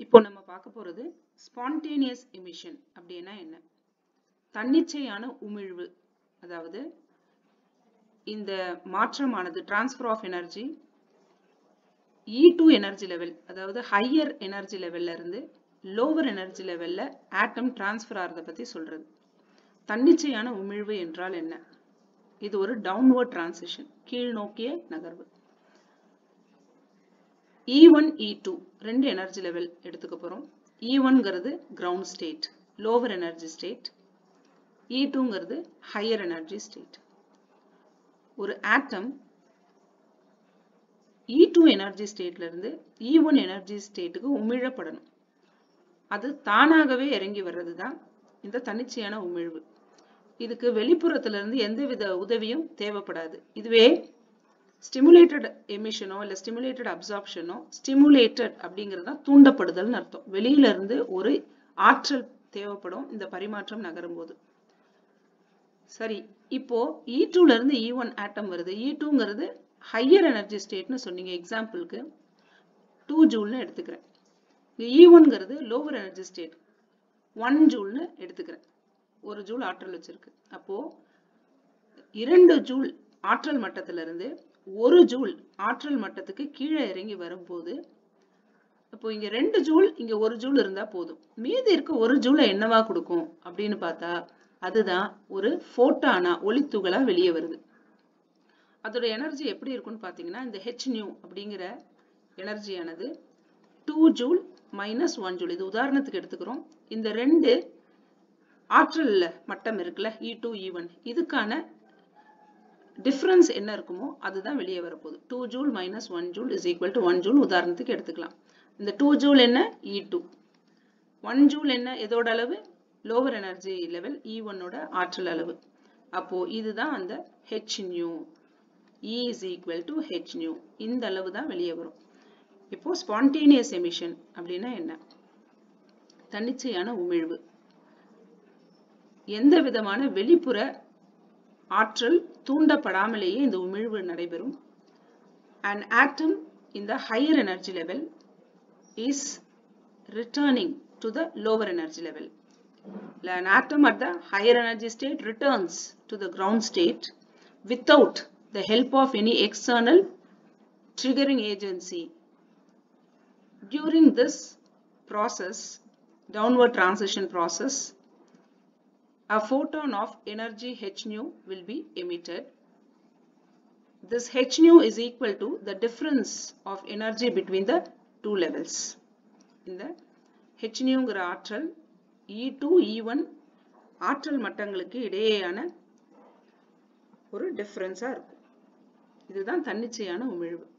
இப்போ நம்ம பார்க்க போறது ஸ்பான்டேனியஸ் எமிஷன் அப்படின்னா என்ன தன்னிச்சையான உமிழ்வு அதாவது இந்த மாற்றமானது transfer of energy E two energy level அதாவது ஹையர் எனர்ஜி லெவல்ல இருந்து லோவர் எனர்ஜி லெவல்ல ஆட்டம் டிரான்ஸ்ஃபர் ஆகிறத பத்தி சொல்றது தன்னிச்சையான உமிழ்வு என்றால் என்ன இது ஒரு டவுன்வர்ட் டிரான்சிஷன் கீழ் நோக்கிய நகர்வு இ ஒன் இ டூ ரெண்டு எனர்ஜி லெவல் எடுத்துக்க போறோம் இ ஒன்ங்கிறது ground state lower energy state E டூங்கிறது ஹையர் எனர்ஜி ஸ்டேட் ஒரு ஆட்டம் இ டூ எனர்ஜி ஸ்டேட்ல இருந்து இ ஒன் எனர்ஜி ஸ்டேட்டுக்கு உமிழப்படணும் அது தானாகவே இறங்கி வர்றது தான் இந்த தன்னிச்சையான உமிழ்வு இதுக்கு வெளிப்புறத்துல இருந்து எந்தவித உதவியும் தேவைப்படாது இதுவே ஸ்டிமுலேட்டட் எமிஷனோ இல்லை ஸ்டிமுலேட்டட் அப்சார்ப்ஷனோ ஸ்டிமுலேட்டட் அப்படிங்கிறது தான் தூண்டப்படுதல்னு அர்த்தம் வெளியில இருந்து ஒரு ஆற்றல் தேவைப்படும் இந்த பரிமாற்றம் நகரும் போது சரி இப்போ இ டூல இருந்து இ ஒன் ஆட்டம் வருது இ டூங்கிறது ஹையர் எனர்ஜி ஸ்டேட்னு சொன்னீங்க எக்ஸாம்பிளுக்கு டூ ஜூல்னு எடுத்துக்கிறேன் இ ஒன்ங்கிறது லோவர் எனர்ஜி ஸ்டேட் ஒன் ஜூல்னு எடுத்துக்கிறேன் ஒரு ஜூல் ஆற்றல் வச்சிருக்கு அப்போ இரண்டு ஜூல் ஆற்றல் மட்டத்துல இருந்து ஒரு ஜூல் ஆற்றல் மட்டத்துக்கு கீழே இறங்கி வரும்போது அப்போ இங்க ரெண்டு ஜூல் இங்க ஒரு ஜூல் இருந்தா போதும் மீதி இருக்க ஒரு ஜூலை என்னவா கொடுக்கும் அப்படின்னு பார்த்தா அதுதான் ஒரு போட்டானா ஒளித்துகளா வெளியே வருது அதோட எனர்ஜி எப்படி இருக்கும்னு பார்த்தீங்கன்னா இந்த ஹெச் நியூ அப்படிங்கிற எனர்ஜியானது two joule minus one joule இது உதாரணத்துக்கு எடுத்துக்கிறோம் இந்த ரெண்டு ஆற்றல் மட்டம் இருக்குல்ல இ டூ இ ஒன் இதுக்கான டிஃப்ரென்ஸ் என்ன இருக்குமோ அதுதான் வெளியே வரப்போகுது two joule minus one joule is equal to one joule உதாரணத்துக்கு எடுத்துக்கலாம் இந்த டூ ஜூல் என்ன இ டூ ஒன் ஜூல் என்ன எதோட அளவு லோவர் எனர்ஜி லெவல் இ ஒன்னோட ஆற்றல் அளவு அப்போ இதுதான் அந்த H nu E is equal to H nu இந்த அளவு தான் வெளியே வரும் இப்போ ஸ்பான்டேனியஸ் எமிஷன் அப்படின்னா என்ன தன்னிச்சையான உமிழ்வு எந்த விதமான வெளிப்புற ஆற்றல் தூண்டப்படாமலேயே இந்த உமிழ்வு நடைபெறும் an atom in the higher energy level is returning to the lower energy level an atom at the higher energy state returns to the ground state without the help of any external triggering agency during this process downward transition process a photon of energy h nu will be emitted. This h nu is equal to the difference of energy between the two levels. இந்த h nuங்கிற ஆற்றல் E2, E1 ஆற்றல் மட்டங்களுக்கு இடையேயான ஒரு டிஃபரன்ஸா இருக்கும் இதுதான் தன்னிச்சையான உமிழ்வு